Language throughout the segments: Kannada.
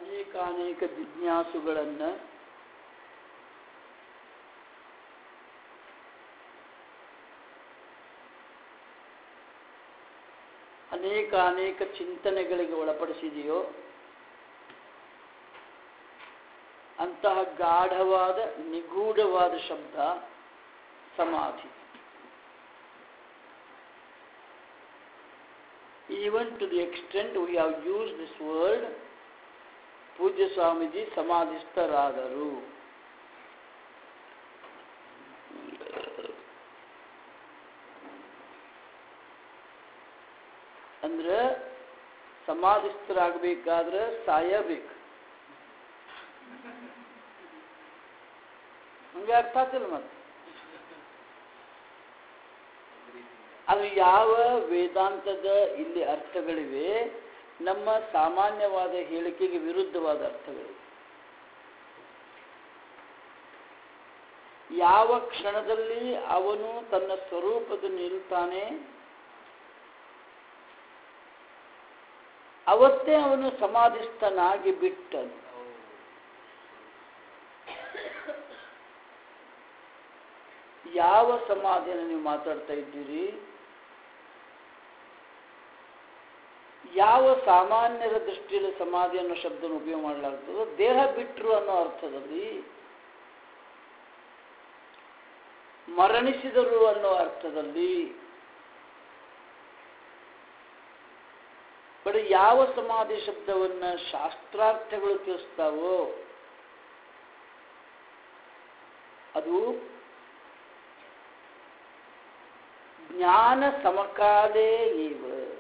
ಅನೇಕಾನೇಕ ಜಿಜ್ಞಾಸುಗಳನ್ನು ಅನೇಕ ಅನೇಕ ಚಿಂತನೆಗಳಿಗೆ ಒಳಪಡಿಸಿದೆಯೋ ಅಂತಹ ಗಾಢವಾದ ನಿಗೂಢವಾದ ಶಬ್ದ ಸಮಾಧಿ even to the extent we have used this word ಪೂಜ್ಯ ಸ್ವಾಮೀಜಿ ಸಮಾಧಿಸ್ಥರಾದರು ಅಂದ್ರೆ ಸಮಾಧಿಸ್ಥರಾಗಬೇಕಾದ್ರೆ ಸಾಯಬೇಕು ಹಂಗೆ ಅರ್ಥ ಆಗ್ತಿಲ್ಲ ಮತ್ತೆ ಅದು ಯಾವ ವೇದಾಂತದ ಇಲ್ಲಿ ಅರ್ಥಗಳಿವೆ ನಮ್ಮ ಸಾಮಾನ್ಯವಾದ ಹೇಳಿಕೆಗೆ ವಿರುದ್ಧವಾದ ಅರ್ಥಗಳಿವೆ ಯಾವ ಕ್ಷಣದಲ್ಲಿ ಅವನು ತನ್ನ ಸ್ವರೂಪದ ನಿಲ್ತಾನೆ ಅವತ್ತೇ ಅವನು ಸಮಾಧಿಸ್ಥನಾಗಿ ಬಿಟ್ಟನು ಯಾವ ಸಮಾಧಿಯನ್ನು ನೀವು ಮಾತಾಡ್ತಾ ಇದ್ದೀರಿ ಯಾವ ಸಾಮಾನ್ಯರ ದೃಷ್ಟಿಯಲ್ಲಿ ಸಮಾಧಿ ಅನ್ನೋ ಶಬ್ದವನ್ನು ಉಪಯೋಗ ಮಾಡಲಾಗ್ತದೋ ದೇಹ ಬಿಟ್ಟರು ಅನ್ನೋ ಅರ್ಥದಲ್ಲಿ ಮರಣಿಸಿದರು ಅನ್ನೋ ಅರ್ಥದಲ್ಲಿ ಬಟ್ ಯಾವ ಸಮಾಧಿ ಶಬ್ದವನ್ನ ಶಾಸ್ತ್ರಾರ್ಥಗಳು ತಿಳಿಸ್ತಾವೋ ಅದು ಜ್ಞಾನ ಸಮಕಾಲೇ ಇವ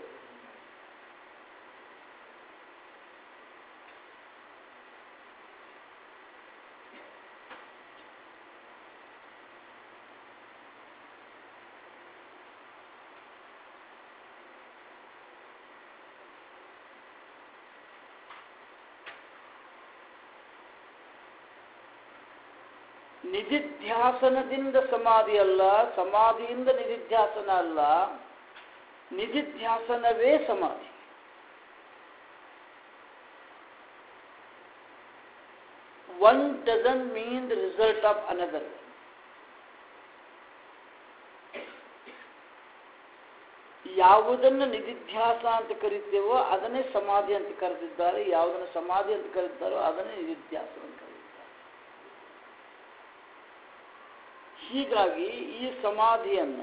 ನಿಧಿಧ್ಯಾಸನದಿಂದ ಸಮಾಧಿ ಅಲ್ಲ ಸಮಾಧಿಯಿಂದ ನಿಧಿಧ್ಯಾಸನ ಅಲ್ಲ ನಿಧಿಧ್ಯಾಸನವೇ ಸಮಾಧಿ one doesn't mean the result of another ಯಾವುದನ್ನು ನಿಧಿಧ್ಯಾಸ ಅಂತ ಕರಿತೇವೋ ಅದನ್ನೇ ಸಮಾಧಿ ಅಂತ ಕರೆದಿದ್ದಾರೆ ಯಾವುದನ್ನು ಸಮಾಧಿ ಅಂತ ಕರೀತಾರೋ ಅದನ್ನೇ ನಿಧಿಧ್ಯಾಸ ಅಂತ ಕರೀತಾರೆ ಹೀಗಾಗಿ ಈ ಸಮಾಧಿಯನ್ನ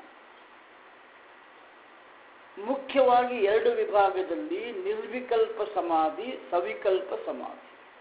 ಮುಖ್ಯವಾಗಿ ಎರಡು ವಿಭಾಗದಲ್ಲಿ ನಿರ್ವಿಕಲ್ಪ ಸಮಾಧಿ ಸವಿಕಲ್ಪ ಸಮಾಧಿ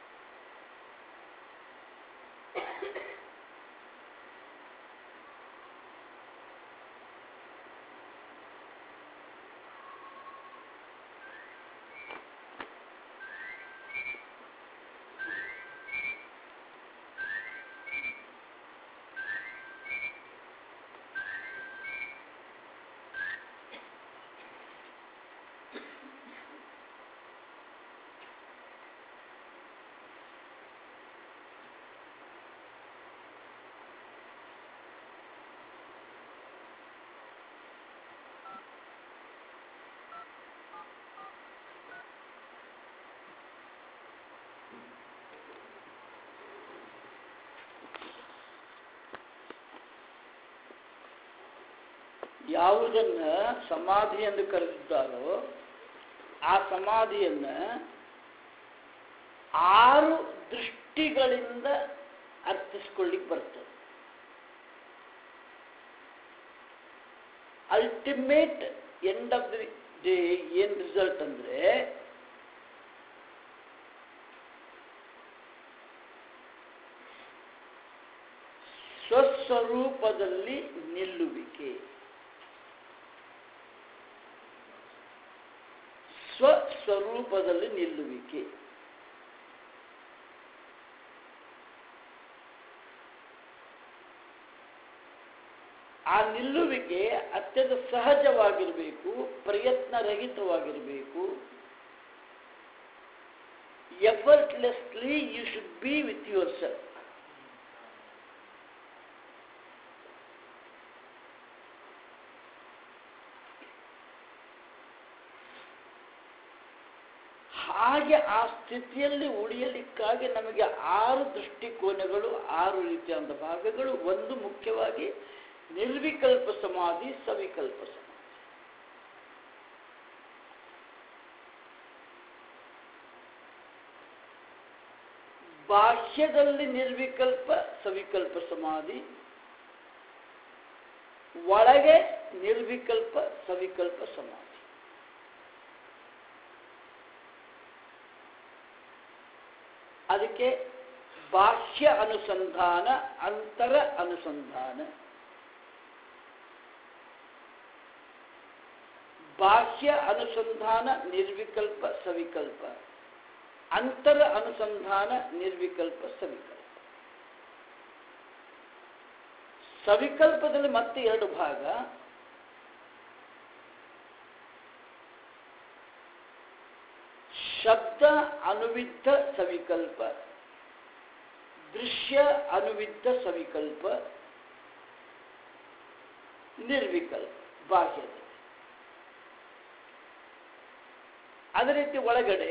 ಯಾವುದನ್ನ ಸಮಾಧಿ ಎಂದು ಕರೆದಿದ್ದಾರೋ ಆ ಸಮಾಧಿಯನ್ನ ಆರು ದೃಷ್ಟಿಗಳಿಂದ ಅರ್ಥಿಸ್ಕೊಳ್ಳಿಕ್ಕೆ ಬರ್ತದೆ ultimate end of the day ಏನ್ ರಿಸಲ್ಟ್ ಅಂದ್ರೆ ಸ್ವಸ್ವರೂಪದಲ್ಲಿ ನಿಲ್ಲುವಿಕೆ ಸ್ವಸ್ವರೂಪದಲ್ಲಿ ನಿಲ್ಲುವಿಕೆ ಆ ನಿಲ್ಲುವಿಕೆ ಅತ್ಯಂತ ಸಹಜವಾಗಿರಬೇಕು ಪ್ರಯತ್ನರಹಿತವಾಗಿರಬೇಕು effortlessly you should be with your self ಹಾಗೆ ಆ ಸ್ಥಿತಿಯಲ್ಲಿ ಉಳಿಯಲಿಕ್ಕಾಗಿ ನಮಗೆ ಆರು ದೃಷ್ಟಿಕೋನಗಳು ಆರು ರೀತಿಯಾದ ಭಾಗಗಳು ಒಂದು ಮುಖ್ಯವಾಗಿ ನಿರ್ವಿಕಲ್ಪ ಸಮಾಧಿ ಸವಿಕಲ್ಪ ಸಮಾಧಿ ಬಾಹ್ಯದಲ್ಲಿ ನಿರ್ವಿಕಲ್ಪ ಸವಿಕಲ್ಪ ಸಮಾಧಿ ಒಳಗೆ ನಿರ್ವಿಕಲ್ಪ ಸವಿಕಲ್ಪ ಸಮಾಧಿ ಅದಕ್ಕೆ ಬಾಹ್ಯ ಅನುಸಂಧಾನ ಅಂತರ ಅನುಸಂಧಾನ ಬಾಹ್ಯ ಅನುಸಂಧಾನ ನಿರ್ವಿಕಲ್ಪ ಸವಿಕಲ್ಪ ಅಂತರ ಅನುಸಂಧಾನ ನಿರ್ವಿಕಲ್ಪ ಸವಿಕಲ್ಪ ಸವಿಕಲ್ಪದಲ್ಲಿ ಮತ್ತೆ ಎರಡು ಭಾಗ ಶಬ್ದ ಅನುವಿದ್ಧ ಸವಿಕಲ್ಪ ದೃಶ್ಯ ಅನುವಿದ್ಧ ಸವಿಕಲ್ಪ ನಿರ್ವಿಕಲ್ಪ ಬಾಹ್ಯದಲ್ಲಿ ಅದೇ ರೀತಿ ಒಳಗಡೆ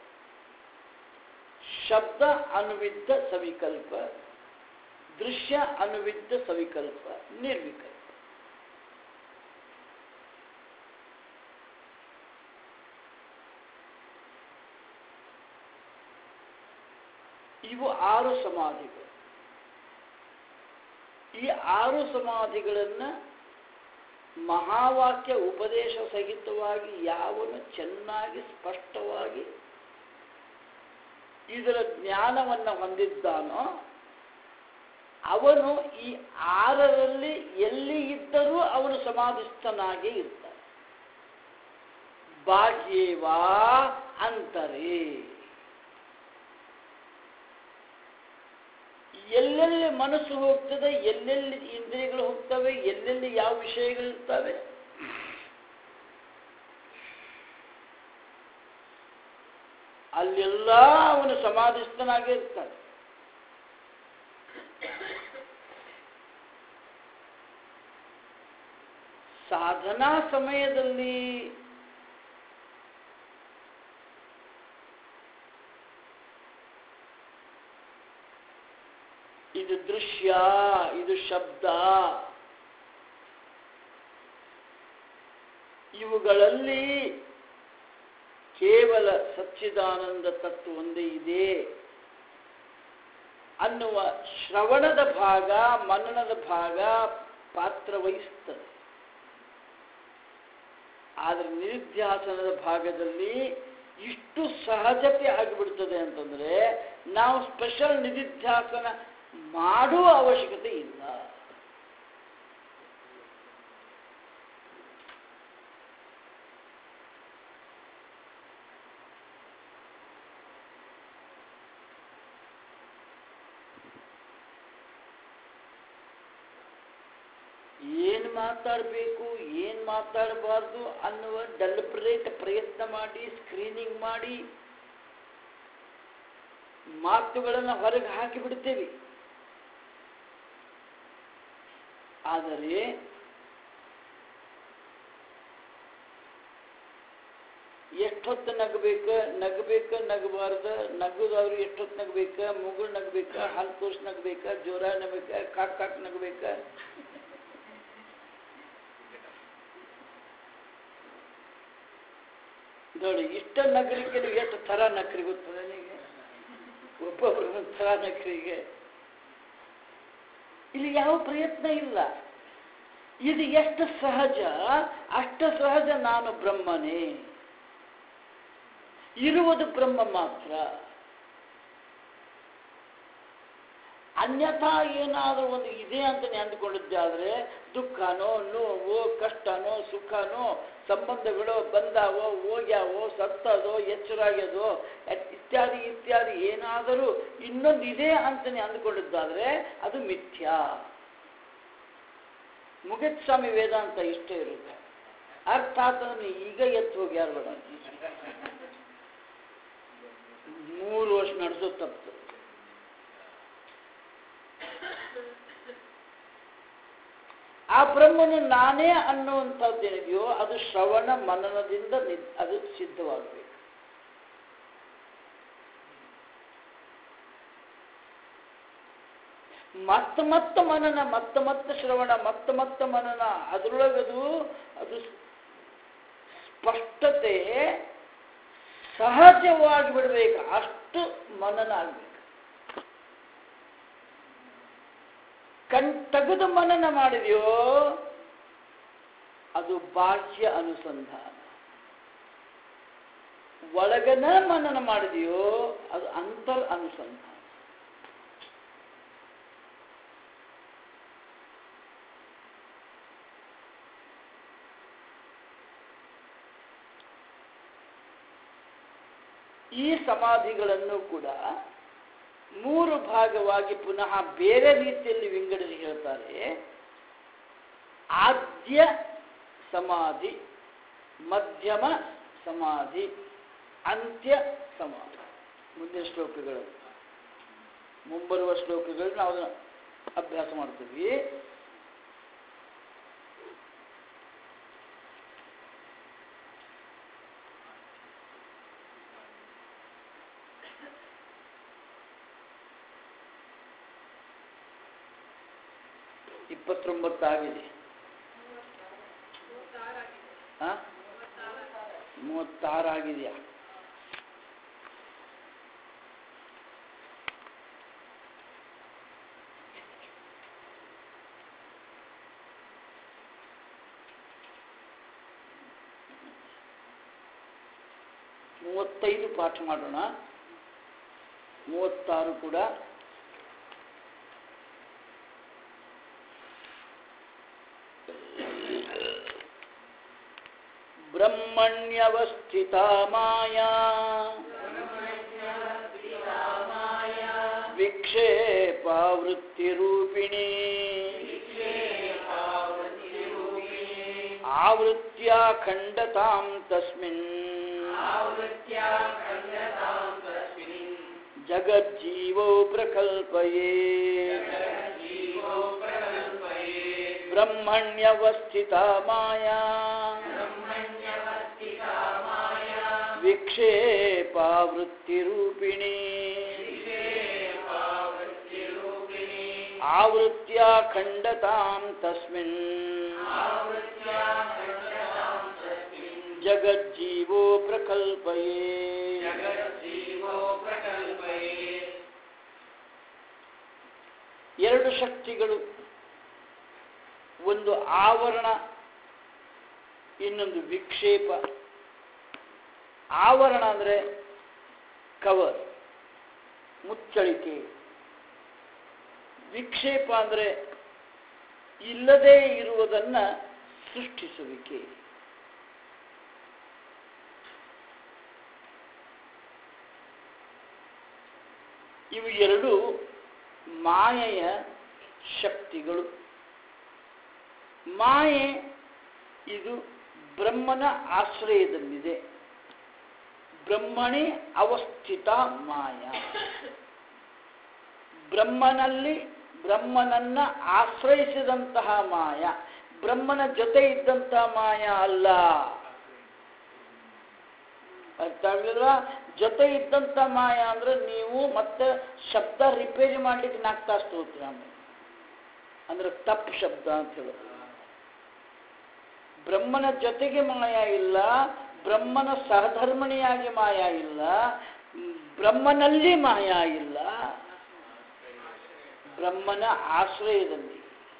ಶಬ್ದ ಅನುವಿದ್ಧ ಸವಿಕಲ್ಪ ದೃಶ್ಯ ಅನುವಿದ್ಧ ಸವಿಕಲ್ಪ ನಿರ್ವಿಕಲ್ಪ ಇವು ಆರು ಸಮಾಧಿಗಳು ಈ ಆರು ಸಮಾಧಿಗಳನ್ನು ಮಹಾವಾಕ್ಯ ಉಪದೇಶ ಸಹಿತವಾಗಿ ಯಾವನು ಚೆನ್ನಾಗಿ ಸ್ಪಷ್ಟವಾಗಿ ಇದರ ಜ್ಞಾನವನ್ನು ಹೊಂದಿದ್ದಾನೋ ಅವನು ಈ ಆರರಲ್ಲಿ ಎಲ್ಲಿ ಇದ್ದರೂ ಅವನು ಸಮಾಧಿಸ್ಥನಾಗೇ ಇರ್ತಾನೆ ಬಾಹ್ಯೇವಾ ಅಂತರೇ ಎಲ್ಲೆಲ್ಲಿ ಮನಸ್ಸು ಹೋಗ್ತದೆ ಎಲ್ಲೆಲ್ಲಿ ಇಂದ್ರಿಯಗಳು ಹೋಗ್ತವೆ ಎಲ್ಲೆಲ್ಲಿ ಯಾವ ವಿಷಯಗಳಿರ್ತವೆ ಅಲ್ಲೆಲ್ಲ ಅವನು ಸಮಾಧಿಸ್ಥನಾಗೇ ಇರ್ತಾನೆ ಸಾಧನಾ ಸಮಯದಲ್ಲಿ ಇದು ದೃಶ್ಯ ಇದು ಶಬ್ದ ಇವುಗಳಲ್ಲಿ ಕೇವಲ ಸಚ್ಚಿದಾನಂದ ತತ್ವ ಒಂದೇ ಇದೆ ಅನ್ನುವ ಶ್ರವಣದ ಭಾಗ ಮನನದ ಭಾಗ ಪಾತ್ರ ವಹಿಸ್ತದೆ ಆದರೆ ನಿರುಧ್ಯಾಸನದ ಭಾಗದಲ್ಲಿ ಇಷ್ಟು ಸಹಜತೆ ಆಗಿಬಿಡ್ತದೆ ಅಂತಂದ್ರೆ ನಾವು ಸ್ಪೆಷಲ್ ನಿಧಿಧ್ಯಾಸನ ಮಾಡುವ ಅವಶ್ಯಕತೆ ಇಲ್ಲ ಏನ್ ಮಾತಾಡಬೇಕು ಏನ್ ಮಾತಾಡಬಾರ್ದು ಅನ್ನುವ ಡೆಲಿಬ್ರೇಟ್ ಪ್ರಯತ್ನ ಮಾಡಿ ಸ್ಕ್ರೀನಿಂಗ್ ಮಾಡಿ ಮಾತುಗಳನ್ನು ಹೊರಗೆ ಹಾಕಿ ಬಿಡ್ತೇವೆ ಆದರೆ ಎಷ್ಟೊತ್ತು ನಗಬೇಕ ನಗಬೇಕ ನಗಬಾರ್ದ ನಗುದವ್ರು ಎಷ್ಟೊತ್ತು ನಗಬೇಕ ಮುಗುಳ್ ನಗಬೇಕ ಹಲ್ ತೋರ್ಸ್ ನಗಬೇಕ ಜೋರ ನಗಬೇಕ ಕಾಕ್ ಕಾಕ್ ನಗಬೇಕ ನೋಡಿ ಇಷ್ಟ ನಗರಕ್ಕೆ ನೀವು ಎಷ್ಟು ಥರ ನಕ್ರಿ ಗೊತ್ತದೆ ನಿಮಗೆ ಒಬ್ಬೊಬ್ಬರು ಒಂದ್ ಥರ ನಕ್ರಿಗೆ ಇಲ್ಲಿ ಯಾವ ಪ್ರಯತ್ನ ಇಲ್ಲ ಇದು ಎಷ್ಟು ಸಹಜ ಅಷ್ಟು ಸಹಜ ನಾನು ಬ್ರಹ್ಮನೇ ಇರುವುದು ಬ್ರಹ್ಮ ಮಾತ್ರ ಅನ್ಯಥಾ ಏನಾದರೂ ಒಂದು ಇದೆ ಅಂತ ಅಂದುಕೊಂಡಿದ್ದೆ ಆದರೆ ದುಃಖನೋ ನೋವು ಕಷ್ಟನೋ ಸುಖನೋ ಸಂಬಂಧಗಳು ಬಂದಾವೋ ಹೋಗ್ಯಾವೋ ಸತ್ತದೋ ಎಚ್ಚರಾಗ್ಯದೋ ಇತ್ಯಾದಿ ಇತ್ಯಾದಿ ಏನಾದರೂ ಇನ್ನೊಂದು ಇದೆ ಅಂತಲೇ ಅಂದುಕೊಂಡಿದ್ದಾದ್ರೆ ಅದು ಮಿಥ್ಯಾ ಮುಗಿತ್ ಸ್ವಾಮಿ ವೇದಾಂತ ಇಷ್ಟೇ ಇರುತ್ತೆ ಅರ್ಥಾತ್ ಅದನ್ನು ಈಗ ಎದ್ದು ಹೋಗಿ ಯಾರು ಬೇಡ ಮೂರು ವರ್ಷ ನಡೆಸೋ ತಪ್ಪು ಆ ಬ್ರಹ್ಮನು ನಾನೇ ಅನ್ನುವಂಥದ್ದೇನಿದೆಯೋ ಅದು ಶ್ರವಣ ಮನನದಿಂದ ನಿ ಅದು ಸಿದ್ಧವಾಗಬೇಕು ಮತ್ತ ಮತ್ತ ಮನನ ಮತ್ತ ಮತ್ತ ಶ್ರವಣ ಮತ್ತ ಮತ್ತ ಮನನ ಅದರೊಳಗದು ಅದು ಸ್ಪಷ್ಟತೆ ಸಹಜವಾಗಿ ಬಿಡಬೇಕು ಅಷ್ಟು ಮನನ ಆಗ್ಬೇಕು ಕಣ್ ತೆಗೆದು ಮನನ ಮಾಡಿದೆಯೋ ಅದು ಬಾಹ್ಯ ಅನುಸಂಧಾನ ಒಳಗನ ಮನನ ಮಾಡಿದೆಯೋ ಅದು ಅಂತರ್ ಅನುಸಂಧಾನ ಈ ಸಮಾಧಿಗಳನ್ನು ಕೂಡ ಮೂರು ಭಾಗವಾಗಿ ಪುನಃ ಬೇರೆ ರೀತಿಯಲ್ಲಿ ವಿಂಗಡಿಸಿ ಹೇಳ್ತಾರೆ ಆದ್ಯ ಸಮಾಧಿ ಮಧ್ಯಮ ಸಮಾಧಿ ಅಂತ್ಯ ಸಮಾಧಿ ಮುಂದಿನ ಶ್ಲೋಕಗಳು ಮುಂಬರುವ ಶ್ಲೋಕಗಳು ನಾವು ಅದನ್ನ ಅಭ್ಯಾಸ ಮಾಡ್ತೀವಿ ಇಪ್ಪತ್ತೊಂಬತ್ತಾಗಿದೆ ಹಾ ಮೂವತ್ತಾರಾಗಿದೆಯಾ ಮೂವತ್ತೈದು ಪಾಠ ಮಾಡೋಣ ಮೂವತ್ತಾರು ಕೂಡ ಬ್ರಹ್ಮಣ್ಯವಸ್ಥಿತಾ ಮಾಯಾ ವಿಕ್ಷೇಪಾವೃತ್ತಿರೂಪಿಣಿ ಆವೃತ್ಯ ಖಂಡತಾಂ ತಸ್ಮಿನ್ ಜಗಜ್ಜೀವೋ ಪ್ರಕಲ್ಪಯೇ ಬ್ರಹ್ಮಣ್ಯವಸ್ಥಿತಾ ಮಾಯಾ ವಿಕ್ಷೇಪಾವೃತ್ತಿರೂಪಿಣಿ ಆವೃತ್ಯ ಖಂಡತಾಂ ತಸ್ಮಿನ್ ಜಗಜ್ಜೀವೋ ಪ್ರಕಲ್ಪಯೇ ಎರಡು ಶಕ್ತಿಗಳು ಒಂದು ಆವರಣ ಇನ್ನೊಂದು ವಿಕ್ಷೇಪ ಆವರಣ ಅಂದರೆ ಕವರ್ ಮುಚ್ಚಳಿಕೆ ವಿಕ್ಷೇಪ ಅಂದರೆ ಇಲ್ಲದೇ ಇರುವುದನ್ನ ಸೃಷ್ಟಿಸುವಿಕೆ ಇವು ಎರಡು ಮಾಯೆಯ ಶಕ್ತಿಗಳು ಮಾಯೆ ಇದು ಬ್ರಹ್ಮನ ಆಶ್ರಯದಲ್ಲಿದೆ ಬ್ರಹ್ಮಣಿ ಅವಸ್ಥಿತ ಮಾಯ ಬ್ರಹ್ಮನಲ್ಲಿ ಬ್ರಹ್ಮನನ್ನ ಆಶ್ರಯಿಸಿದಂತಹ ಮಾಯ ಬ್ರಹ್ಮನ ಜೊತೆ ಇದ್ದಂತಹ ಮಾಯ ಅಲ್ಲ ಅರ್ಥ ಆಗ್ಲಿಲ್ವಾ ಜೊತೆ ಇದ್ದಂತ ಮಾಯ ಅಂದ್ರೆ ನೀವು ಮತ್ತೆ ಶಬ್ದ ರಿಪೇರಿ ಮಾಡ್ಲಿಕ್ಕೆ ನಾಲ್ಕು ತಾಸು ತಗೋತೀರ ಆಮೇಲೆ ಅಂದ್ರೆ ತಪ್ಪು ಶಬ್ದ ಅಂತ ಹೇಳೋದು ಬ್ರಹ್ಮನ ಜೊತೆಗೆ ಮಾಯ ಇಲ್ಲ ಬ್ರಹ್ಮನ ಸಹಧರ್ಮಣಿಯಾಗಿ ಮಾಯ ಇಲ್ಲ ಬ್ರಹ್ಮನಲ್ಲಿ ಮಾಯ ಇಲ್ಲ ಬ್ರಹ್ಮನ ಆಶ್ರಯದಲ್ಲಿ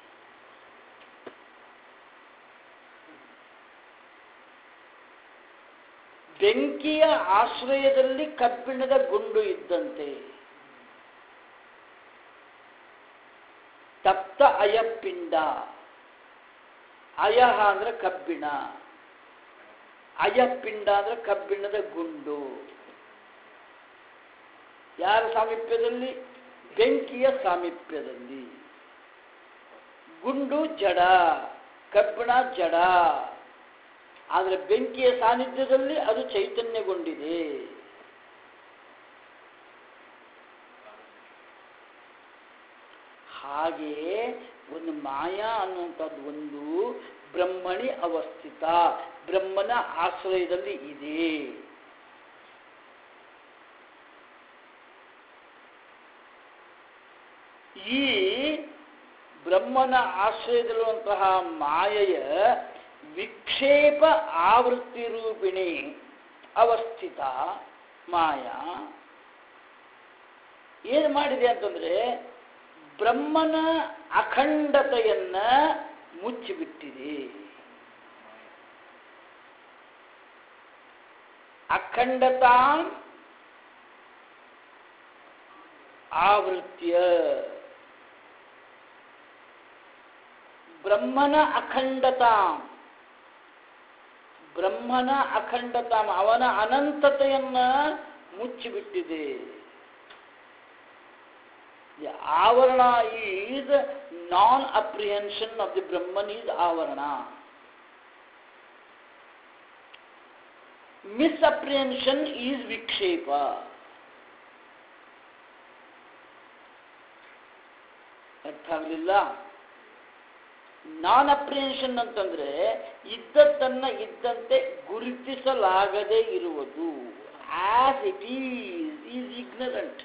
ಬೆಂಕಿಯ ಆಶ್ರಯದಲ್ಲಿ ಕಬ್ಬಿಣದ ಗುಂಡು ಇದ್ದಂತೆ ತಪ್ತ ಅಯಪಿಂಡ ಅಯಹ ಅಂದ್ರೆ ಕಬ್ಬಿಣ ಅಯಪಿಂಡ ಅಂದ್ರೆ ಕಬ್ಬಿಣದ ಗುಂಡು ಯಾರ ಸಾಮೀಪ್ಯದಲ್ಲಿ ಬೆಂಕಿಯ ಸಾಮೀಪ್ಯದಲ್ಲಿ ಗುಂಡು ಜಡ ಕಬ್ಬಿಣ ಜಡ ಆದರೆ ಬೆಂಕಿಯ ಸಾನ್ನಿಧ್ಯದಲ್ಲಿ ಅದು ಚೈತನ್ಯಗೊಂಡಿದೆ ಹಾಗೆಯೇ ಒಂದು ಮಾಯಾ ಅನ್ನುವಂಥದ್ದು ಒಂದು ಬ್ರಹ್ಮಣಿ ಅವಸ್ಥಿತ ಬ್ರಹ್ಮನ ಆಶ್ರಯದಲ್ಲಿ ಇದೆ ಈ ಬ್ರಹ್ಮನ ಆಶ್ರಯದಲ್ಲಿರುವಂತಹ ಮಾಯೆಯ ವಿಕ್ಷೇಪ ಆವೃತ್ತಿ ರೂಪಿಣಿ ಅವಸ್ಥಿತ ಮಾಯಾ ಏನು ಮಾಡಿದೆ ಅಂತಂದ್ರೆ ಬ್ರಹ್ಮನ ಅಖಂಡತೆಯನ್ನ ಮುಚ್ಚಿಬಿಟ್ಟಿದೆ ಅಖಂಡತಾ ಆವೃತ್ಯ ಬ್ರಹ್ಮನ ಅಖಂಡತಾ ಬ್ರಹ್ಮನ ಅಖಂಡತಾ ಅವನ ಅನಂತತೆಯನ್ನ ಮುಚ್ಚಿಬಿಟ್ಟಿದೆ The ಆವರಣ is non apprehension of the Brahman is ಆವರಣ ಮಿಸ್ಅಪ್ರಿಹೆನ್ಷನ್ ಈಸ್ ವಿಕ್ಷೇಪ ಅರ್ಥ ಆಗಲಿಲ್ಲ ನಾನ್ ಅಪ್ರಿಹೆನ್ಷನ್ ಅಂತಂದ್ರೆ ಇದ್ದದ್ದನ್ನ ಇದ್ದಂತೆ ಗುರುತಿಸಲಾಗದೇ ಇರುವುದು as it is is ignorant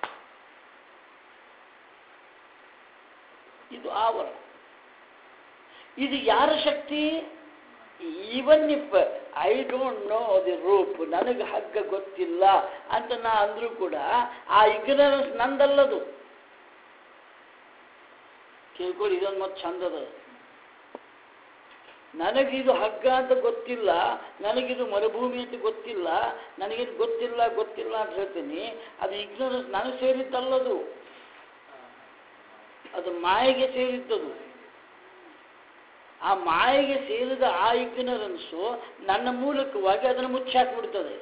ಇದು ಆವರಣ ಇದು ಯಾರ ಶಕ್ತಿ even if I don't know the rope ನನಗೆ ಹಗ್ಗ ಗೊತ್ತಿಲ್ಲ ಅಂತ ನಾ ಅಂದ್ರೂ ಕೂಡ ಆ ಇಗ್ನರೆನ್ಸ್ ನಂದಲ್ಲದು ಕೇಳ್ಕೊಳ್ಳಿ ಇದೊಂದು ಮತ್ತೆ ಚಂದದ ನನಗಿದು ಹಗ್ಗ ಅಂತ ಗೊತ್ತಿಲ್ಲ ನನಗಿದು ಮರುಭೂಮಿ ಅಂತ ಗೊತ್ತಿಲ್ಲ ನನಗಿದು ಗೊತ್ತಿಲ್ಲ ಗೊತ್ತಿಲ್ಲ ಅಂತ ಹೇಳ್ತೀನಿ ಅದು ಇಗ್ನರೆನ್ಸ್ ನನಗೆ ಸೇರಿದ್ದಲ್ಲದು ಅದು ಮಾಯೆಗೆ ಸೇರಿದ್ದದು ಆ ಮಾಯೆಗೆ ಸೇರಿದ ಆ ಇಗ್ನರೆನ್ಸು ನನ್ನ ಮೂಲಕವಾಗಿ ಅದನ್ನು ಮುಚ್ಚಾಕ್ಬಿಡ್ತದೆ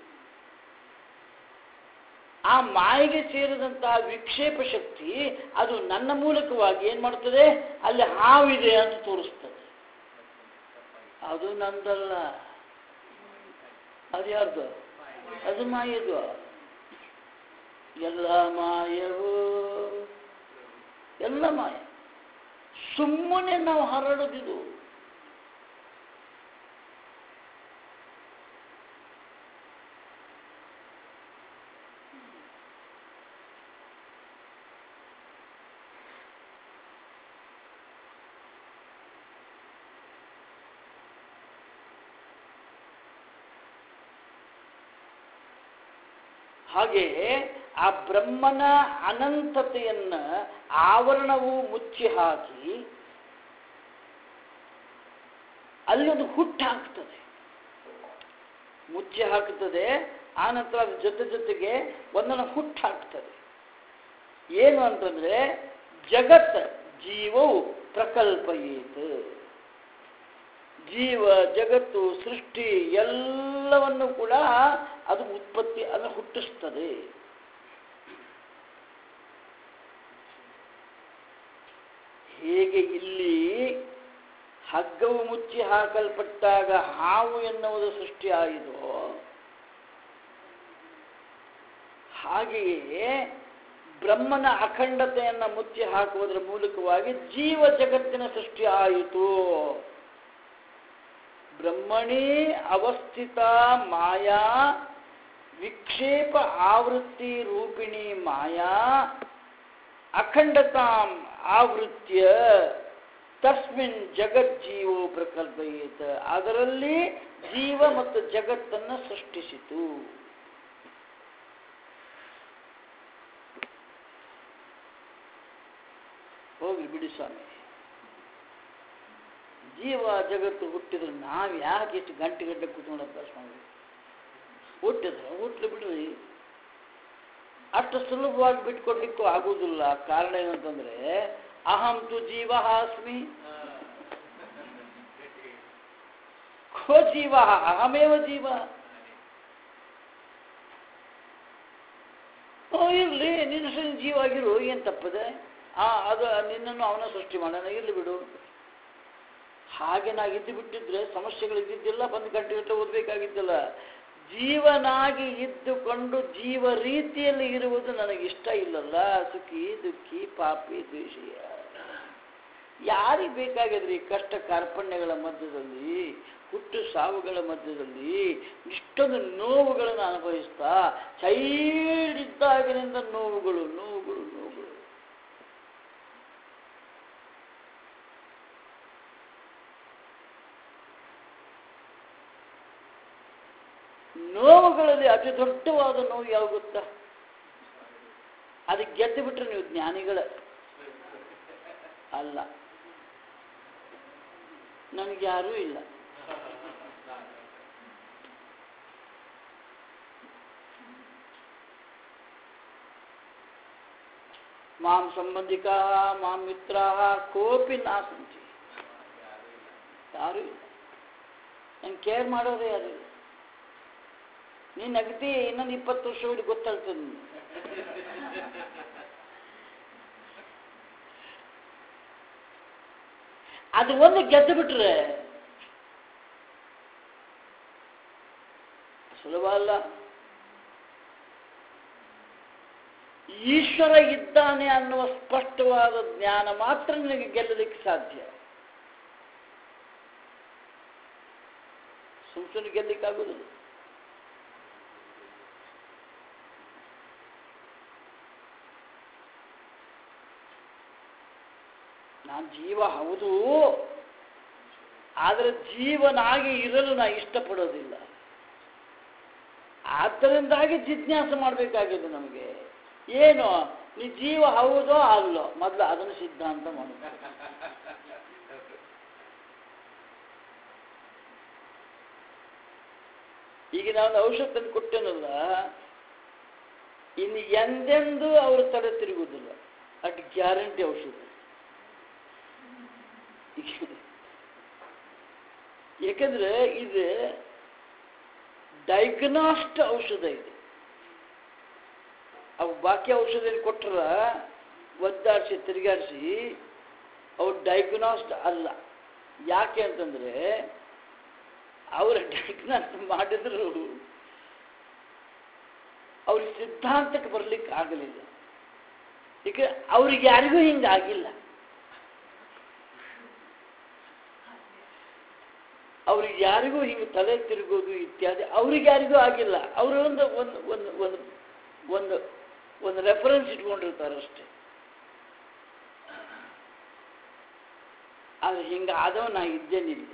ಆ ಮಾಯೆಗೆ ಸೇರಿದಂತಹ ವಿಕ್ಷೇಪ ಶಕ್ತಿ ಅದು ನನ್ನ ಮೂಲಕವಾಗಿ ಏನ್ ಮಾಡ್ತದೆ ಅಲ್ಲಿ ಹಾವಿದೆ ಅಂತ ತೋರಿಸ್ತದೆ ಅದು ನಂದಲ್ಲ ಅದು ಯಾರ್ದು ಅದು ಮಾಯದು ಎಲ್ಲ ಮಾಯವು ಎಲ್ಲ ಮಾಯ ಸುಮ್ಮನೆ ನಾವು ಹರಡೋದಿದು ಹಾಗೆಯೇ ಆ ಬ್ರಹ್ಮನ ಅನಂತತೆಯನ್ನ ಆವರಣವು ಮುಚ್ಚಿ ಹಾಕಿ ಅಲ್ಲಿ ಒಂದು ಹುಟ್ಟು ಹಾಕ್ತದೆ ಮುಚ್ಚಿ ಹಾಕುತ್ತದೆ ಆನಂತರ ಅದ್ರ ಜೊತೆ ಜೊತೆಗೆ ಒಂದನ್ನು ಹುಟ್ಟು ಹಾಕ್ತದೆ ಏನು ಅಂತಂದ್ರೆ ಜಗತ್ ಜೀವವು ಪ್ರಕಲ್ಪಯೇತ್ ಜೀವ ಜಗತ್ತು ಸೃಷ್ಟಿ ಎಲ್ಲವನ್ನು ಕೂಡ ಅದು ಉತ್ಪತ್ತಿ ಅದನ್ನು ಹುಟ್ಟಿಸ್ತದೆ ಹೇಗೆ ಇಲ್ಲಿ ಹಗ್ಗವು ಮುಚ್ಚಿ ಹಾಕಲ್ಪಟ್ಟಾಗ ಹಾವು ಎನ್ನುವುದು ಸೃಷ್ಟಿಯಾಯಿತೋ ಹಾಗೆಯೇ ಬ್ರಹ್ಮನ ಅಖಂಡತೆಯನ್ನು ಮುಚ್ಚಿ ಹಾಕುವುದರ ಮೂಲಕವಾಗಿ ಜೀವ ಜಗತ್ತಿನ ಸೃಷ್ಟಿ ಆಯಿತು ಬ್ರಹ್ಮಣಿ ಅವಸ್ಥಿತ ಮಾಯಾ ವಿಕ್ಷೇಪ ಆವೃತ್ತಿ ರೂಪಿಣಿ ಮಾಯಾ ಅಖಂಡತಾಂ ಆವೃತ್ಯ ತಸ್ಮಿನ್ ಜಗಜ್ಜೀವೋ ಪ್ರಕಲ್ಪಯೇತ ಅದರಲ್ಲಿ ಜೀವ ಮತ್ತು ಜಗತ್ತನ್ನು ಸೃಷ್ಟಿಸಿತು ಹೋಗ್ಲಿ ಬಿಡಿ ಸ್ವಾಮಿ ಜೀವ ಜಗತ್ತು ಹುಟ್ಟಿದ್ರೆ ನಾವು ಯಾಕೆ ಇಷ್ಟು ಗಂಟೆ ಗಂಟೆ ಕೂತ್ಕೊಂಡು ಅಭ್ಯಾಸ ಮಾಡಿ ಹುಟ್ಟಿದ್ರೆ ಹುಟ್ಟಲಿ ಬಿಡ್ರಿ ಅಷ್ಟು ಸುಲಭವಾಗಿ ಬಿಟ್ಕೊಡ್ಲಿಕ್ಕೂ ಆಗುವುದಿಲ್ಲ ಕಾರಣ ಏನಂತಂದ್ರೆ ಅಹಂ ತು ಜೀವ ಅಸ್ಮಿ ಕೋ ಜೀವ ಅಹಮೇವ ಜೀವ ಓ ಇರ್ಲಿ ನಿನ್ನ ಸಹ ಜೀವ ಆಗಿರು ಏನು ತಪ್ಪದೆ ಆ ಅದು ನಿನ್ನನ್ನು ಅವನ ಸೃಷ್ಟಿ ಮಾಡೋಣ ಇರ್ಲಿ ಬಿಡು ಹಾಗೆ ನಾ ಇದ್ದು ಬಿಟ್ಟಿದ್ರೆ ಸಮಸ್ಯೆಗಳು ಇದ್ದಿದ್ದಿಲ್ಲ ಬಂದು ಗಂಟೆ ಗಂಟೆ ಓದಬೇಕಾಗಿದ್ದಿಲ್ಲ ಜೀವನಾಗಿ ಇದ್ದುಕೊಂಡು ಜೀವ ರೀತಿಯಲ್ಲಿ ಇರುವುದು ನನಗಿಷ್ಟ ಇಲ್ಲಲ್ಲ ಸುಖಿ ದುಃಖಿ ಪಾಪಿ ದ್ವೇಷಿಯ ಯಾರಿಗೆ ಬೇಕಾಗಿದ್ರಿ ಕಷ್ಟ ಕಾರ್ಪಣ್ಯಗಳ ಮಧ್ಯದಲ್ಲಿ ಹುಟ್ಟು ಸಾವುಗಳ ಮಧ್ಯದಲ್ಲಿ ಇಷ್ಟೊಂದು ನೋವುಗಳನ್ನು ಅನುಭವಿಸ್ತಾ ಚೈಲ್ಡ್ ಇದ್ದಾಗಿನಿಂದ ನೋವುಗಳು ನೋವುಗಳು ನೋವುಗಳು ನೋವುಗಳಲ್ಲಿ ಅತಿ ದೊಡ್ಡವಾದ ನೋವು ಯಾವ ಗೊತ್ತಾ ಅದಕ್ಕೆ ಗೆದ್ದು ಬಿಟ್ರೆ ನೀವು ಜ್ಞಾನಿಗಳ ಅಲ್ಲ ನನಗೆ ಯಾರೂ ಇಲ್ಲ ಮಾಂ ಸಂಬಂಧಿಕಾ ಮಾಂ ಮಿತ್ರಾ ಕೋಪಿ ನಾಸಂತಿ ಯಾರೂ ಇಲ್ಲ ನಂಗೆ ಕೇರ್ ಮಾಡೋರು ಯಾರು ಇಲ್ಲ ನೀನು ಅಗದಿ ಇನ್ನೊಂದು ಇಪ್ಪತ್ತು ವರ್ಷ ಬಿಟ್ಟು ಗೊತ್ತಾಗ್ತದೆ ನಿನ್ಗೆ. ಅದು ಒಂದು ಗೆದ್ದು ಬಿಟ್ರೆ ಸುಲಭ ಅಲ್ಲ ಈಶ್ವರ ಇದ್ದಾನೆ ಅನ್ನುವ ಸ್ಪಷ್ಟವಾದ ಜ್ಞಾನ ಮಾತ್ರ ನಿನಗೆ ಗೆಲ್ಲಲಿಕ್ಕೆ ಸಾಧ್ಯ ಸುಮ್ ಸುಮ್ಮನೆ ಗೆಲ್ಲಲಿಕ್ಕಾಗುವುದಿಲ್ಲ ನಾನು ಜೀವ ಹೌದು ಆದರೆ ಜೀವನಾಗಿ ಇರಲು ನಾ ಇಷ್ಟಪಡೋದಿಲ್ಲ ಆದ್ದರಿಂದಾಗಿ ಜಿಜ್ಞಾಸೆ ಮಾಡಬೇಕಾಗಿದೆ ನಮಗೆ ಏನು ನೀ ಜೀವ ಹೌದೋ ಅಲ್ಲೋ ಮೊದಲು ಅದನ್ನು ಸಿದ್ಧಾಂತ ಮಾಡಬೇಕು ಈಗ ನಾನು ಔಷಧ ತಂದು ಕೊಟ್ಟೇನಲ್ಲ ಇನ್ನು ಎಂದೆಂದೂ ಅವ್ರ ತಲೆ ತಿರುಗುವುದಿಲ್ಲ ಅಟ್ ಗ್ಯಾರಂಟಿ ಔಷಧ ಯಾಕಂದ್ರೆ ಇದು ಡೈಗ್ನಾಸ್ಟ್ ಔಷಧ ಇದೆ ಅವು ಬಾಕಿ ಔಷಧ ಏನು ಕೊಟ್ಟರ ಒದ್ದಾಡಿಸಿ ತಿರುಗಾಡಿಸಿ ಅವು ಡೈಗ್ನಾಸ್ಟ್ ಅಲ್ಲ ಯಾಕೆ ಅಂತಂದ್ರೆ ಅವರ ಡೈಗ್ನಾಸ್ಟ್ ಮಾಡಿದ್ರು ಅವ್ರಿಗೆ ಸಿದ್ಧಾಂತಕ್ಕೆ ಬರ್ಲಿಕ್ಕೆ ಆಗಲಿಲ್ಲ ಈಗ ಅವ್ರಿಗೆ ಯಾರಿಗೂ ಹಿಂಗಾಗಿಲ್ಲ ಅವ್ರಿಗೆ ಯಾರಿಗೂ ಹಿಂಗೆ ತಲೆ ತಿರುಗೋದು ಇತ್ಯಾದಿ ಅವ್ರಿಗೆ ಯಾರಿಗೂ ಆಗಿಲ್ಲ ಅವರು ಒಂದು ಒಂದು ಒಂದು ಒಂದು ಒಂದು ಒಂದು ರೆಫರೆನ್ಸ್ ಇಟ್ಕೊಂಡಿರ್ತಾರೆ ಅಷ್ಟೇ ಆದ್ರೆ ಹಿಂಗಾದವ ನಾ ಇದ್ದೇನಿಲ್ಲಿ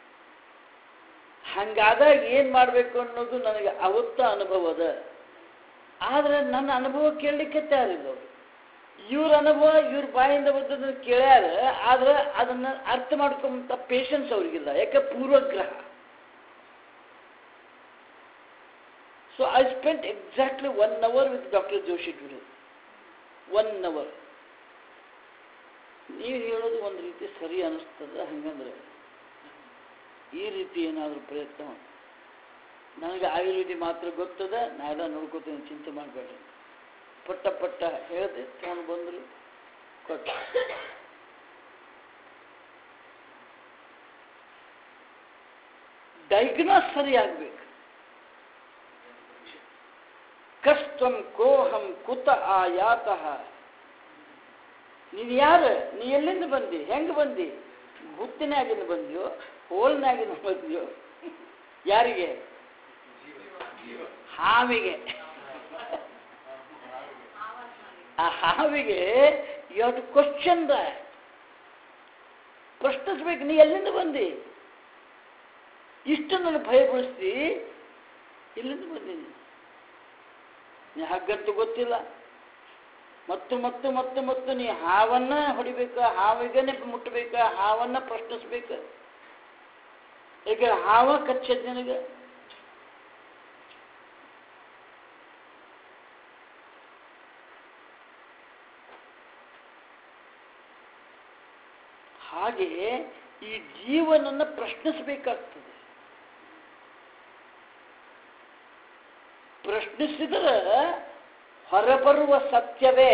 ಹಂಗಾದಾಗ ಏನು ಮಾಡಬೇಕು ಅನ್ನೋದು ನನಗೆ ಅವತ್ತ ಅನುಭವ ಅದ ಆದರೆ ನನ್ನ ಅನುಭವ ಕೇಳಲಿಕ್ಕೆ ತಯಾರಿಲ್ಲ ಅವರು ಇವ್ರ ಅನುಭವ ಇವ್ರ ಬಾಯಿಂದ ಬಂದದನ್ನು ಕೇಳ್ಯಾರ ಆದ್ರೆ ಅದನ್ನ ಅರ್ಥ ಮಾಡ್ಕೊಂತ ಪೇಷನ್ಸ್ ಅವ್ರಿಗಿಲ್ಲ ಯಾಕೆ ಪೂರ್ವಗ್ರಹ so I spent exactly one hour with doctor Joshi today one hour ನೀವು ಹೇಳೋದು ಒಂದು ರೀತಿ ಸರಿ ಅನಿಸ್ತದ ಹಂಗಂದ್ರೆ ಈ ರೀತಿ ಏನಾದರೂ ಪ್ರಯತ್ನ ಮಾಡಿ ನನಗೆ ಆಯುರ್ವೇದಿ ಮಾತ್ರ ಗೊತ್ತದ ನಾ ಎಲ್ಲ ನೋಡ್ಕೋತೀನಿ ಚಿಂತೆ ಮಾಡಬೇಡ್ರಿ ಪಟ್ಟ ಪಟ್ಟ ಹೇಳಿದೆ ತಗೊಂಡು ಬಂದರು ಕೊಟ್ಟು ಡೈಗ್ನಾಸ್ ಸರಿಯಾಗಬೇಕು ಕಷ್ಟಂ ಕೋಹಂ ಕುತ ಆಯಾತಃ ನೀನು ಯಾರು ನೀ ಎಲ್ಲಿಂದ ಬಂದಿ ಹೆಂಗೆ ಬಂದಿ ಗುತ್ತಿನಾಗಿಂದ ಬಂದ್ಯೋ ಹೋಲ್ನಾಗಿಂದ ಬಂದ್ಯೋ ಯಾರಿಗೆ ಹಾವಿಗೆ ಆ ಹಾವಿಗೆ ಯು ಟು ಕ್ವಶನ್ ದ ಪ್ರಶ್ನಿಸ್ಬೇಕು ನೀ ಎಲ್ಲಿಂದ ಬಂದಿ ಇಷ್ಟು ನನಗೆ ಭಯಗೊಳಿಸ್ತಿ ಎಲ್ಲಿಂದ ಬಂದೀನಿ ನೀ ಹಗ್ಗಂತೂ ಗೊತ್ತಿಲ್ಲ ಮತ್ತು ಮತ್ತು ಮತ್ತು ಮತ್ತು ನೀ ಹಾವನ್ನ ಹೊಡಿಬೇಕ ಹಾವಿಗನೆ ಮುಟ್ಟಬೇಕ ಹಾವನ್ನ ಪ್ರಶ್ನಿಸ್ಬೇಕ ಈಗ ಹಾವ ಕಚ್ಚದ್ ನಿನಗೆ ಹಾಗೆ ಈ ಜೀವನನ್ನ ಪ್ರಶ್ನಿಸಬೇಕಾಗ್ತದೆ ಪ್ರಶ್ನಿಸಿದರೆ ಹೊರಬರುವ ಸತ್ಯವೇ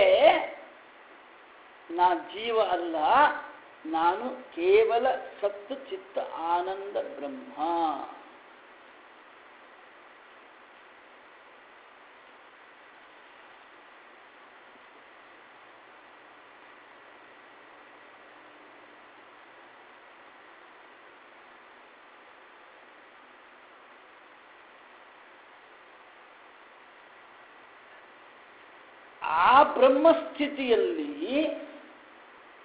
ನಾ ಜೀವ ಅಲ್ಲ ನಾನು ಕೇವಲ ಸತ್ತು ಚಿತ್ತ ಆನಂದ ಬ್ರಹ್ಮ ಆ ಬ್ರಹ್ಮಸ್ಥಿತಿಯಲ್ಲಿ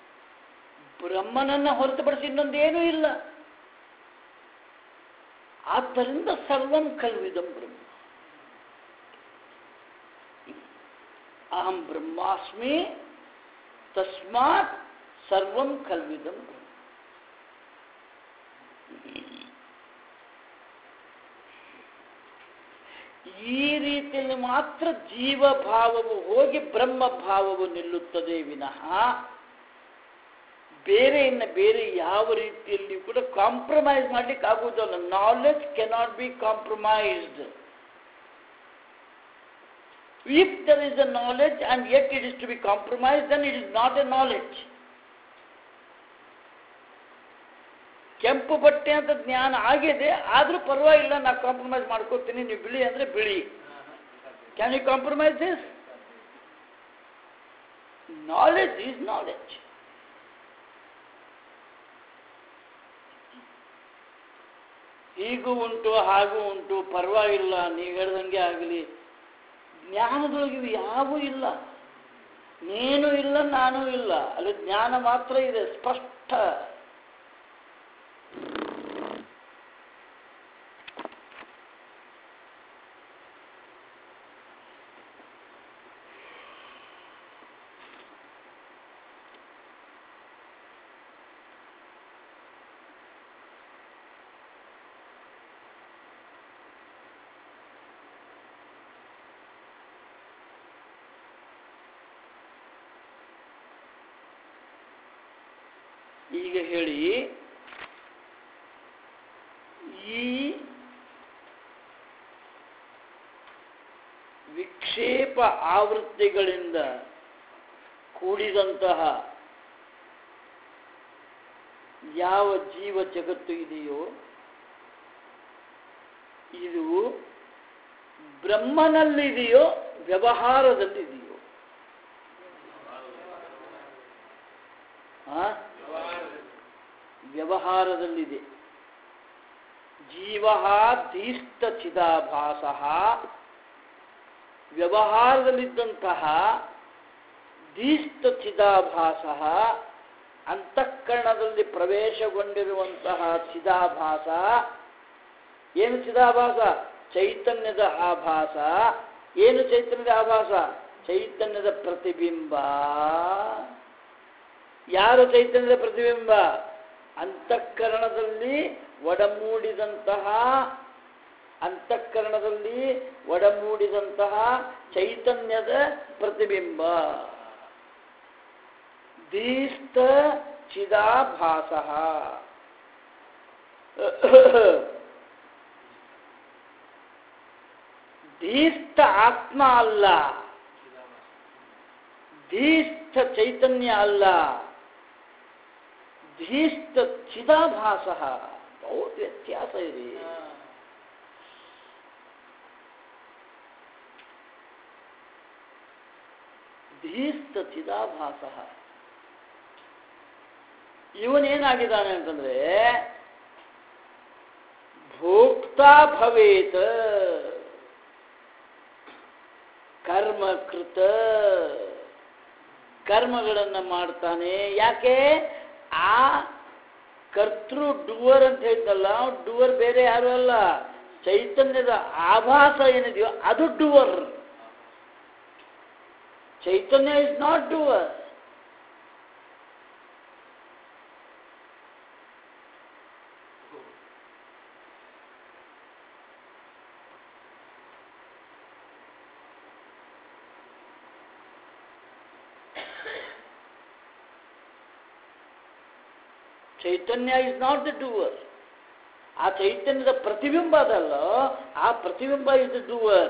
ಬ್ರಹ್ಮನನ್ನ ಹೊರತುಪಡಿಸಿ ಇನ್ನೊಂದೇನೂ ಇಲ್ಲ ಆದ್ದರಿಂದ ಸರ್ವಂ ಕಲ್ವಿದಂ ಬ್ರಹ್ಮ ಅಹಂ ಬ್ರಹ್ಮಾಸ್ಮಿ ತಸ್ಮಾತ್ ಸರ್ವಂ ಕಲ್ವಿದಂ ಬ್ರಹ್ಮ ಈ ರೀತಿಯಲ್ಲಿ ಮಾತ್ರ ಜೀವಭಾವವು ಹೋಗಿ ಬ್ರಹ್ಮ ಭಾವವು ನಿಲ್ಲುತ್ತದೆ ವಿನಃ ಬೇರೆ ಇನ್ನು ಬೇರೆ ಯಾವ ರೀತಿಯಲ್ಲಿ ಕೂಡ ಕಾಂಪ್ರಮೈಸ್ ಮಾಡ್ಲಿಕ್ಕೆ ಆಗುವುದಲ್ಲ knowledge cannot be compromised if there is a knowledge and yet it is to be compromise then it is not a knowledge ಕೆಂಪು ಬಟ್ಟೆ ಅಂತ ಜ್ಞಾನ ಆಗಿದೆ ಆದರೂ ಪರವಾಗಿಲ್ಲ ನಾ ಕಾಂಪ್ರಮೈಸ್ ಮಾಡ್ಕೋತೀನಿ ನೀವು ಬಿಳಿ ಅಂದರೆ ಬಿಳಿ can you compromise this knowledge is knowledge ಹೀಗೂ ಉಂಟು ಹಾಗೂ ಉಂಟು ಪರವಾಗಿಲ್ಲ ನೀವು ಹೇಳ್ದಂಗೆ ಆಗಲಿ ಜ್ಞಾನದೊಳಗೆ ಇವು ಯಾವೂ ಇಲ್ಲ ನೀನು ಇಲ್ಲ ನಾನು ಇಲ್ಲ ಅಲ್ಲಿ ಜ್ಞಾನ ಮಾತ್ರ ಇದೆ ಸ್ಪಷ್ಟ ಈಗ ಹೇಳಿ ಈ ವಿಕ್ಷೇಪ ಆವೃತ್ತಿಗಳಿಂದ ಕೂಡಿದಂತಹ ಯಾವ ಜೀವ ಜಗತ್ತು ಇದೆಯೋ ಇದು ಬ್ರಹ್ಮನಲ್ಲಿದೆಯೋ ವ್ಯವಹಾರದಲ್ಲಿದೆಯೋ ಆ ವ್ಯವಹಾರದಲ್ಲಿದೆ ಜೀವ ಧೀಷ್ಟ ಚಿದಾಭಾಸ ವ್ಯವಹಾರದಲ್ಲಿದ್ದಂತಹ ಧೀಷ್ಟ ಚಿದಾಭಾಸ ಅಂತಃಕರಣದಲ್ಲಿ ಪ್ರವೇಶಗೊಂಡಿರುವಂತಹ ಚಿದಾಭಾಸ ಏನು ಚಿದಾಭಾಸ ಚೈತನ್ಯದ ಆಭಾಸ ಏನು ಚೈತನ್ಯದ ಆಭಾಸ ಚೈತನ್ಯದ ಪ್ರತಿಬಿಂಬ ಯಾರು ಚೈತನ್ಯದ ಪ್ರತಿಬಿಂಬ ಅಂತಃಕರಣದಲ್ಲಿ ಒಡಮೂಡಿದಂತಹ ಅಂತಃಕರಣದಲ್ಲಿ ಒಡಮೂಡಿದಂತಹ ಚೈತನ್ಯದ ಪ್ರತಿಬಿಂಬ ದೀಸ್ತ ಚಿದಾಭಾಸ ಧೀಸ್ತ ಆತ್ಮ ಅಲ್ಲ ಧೀಸ್ಥ ಚೈತನ್ಯ ಅಲ್ಲ ಧೀಸ್ಥ ಚಿದಾಭಾಸ ಬಹು ವ್ಯತ್ಯಾಸ ಇದೆ ಧೀಸ್ಥ ಚಿದಾಭಾಸ ಇವನೇನಾಗಿದ್ದಾನೆ ಅಂತಂದ್ರೆ ಭೋಕ್ತಾ ಭವೇತ ಕರ್ಮಕೃತ ಕರ್ಮಗಳನ್ನು ಮಾಡ್ತಾನೆ ಯಾಕೆ ಆ ಕರ್ತೃ ಡೂವರ್ ಅಂತ ಹೇಳ್ತಲ್ಲ ಡೂವರ್ ಬೇರೆ ಯಾರು ಅಲ್ಲ ಚೈತನ್ಯದ ಆಭಾಸ ಏನಿದೆಯೋ ಅದು ಡೂವರ್ ಚೈತನ್ಯ ಇಸ್ ನಾಟ್ ಡೂವರ್ ಚೈತನ್ಯ ಇಸ್ ನಾಟ್ ದ ಡೂವರ್ ಆ ಚೈತನ್ಯದ ಪ್ರತಿಬಿಂಬ ಅದಲ್ಲ ಆ ಪ್ರತಿಬಿಂಬ ಇಸ್ ದ ಡೂವರ್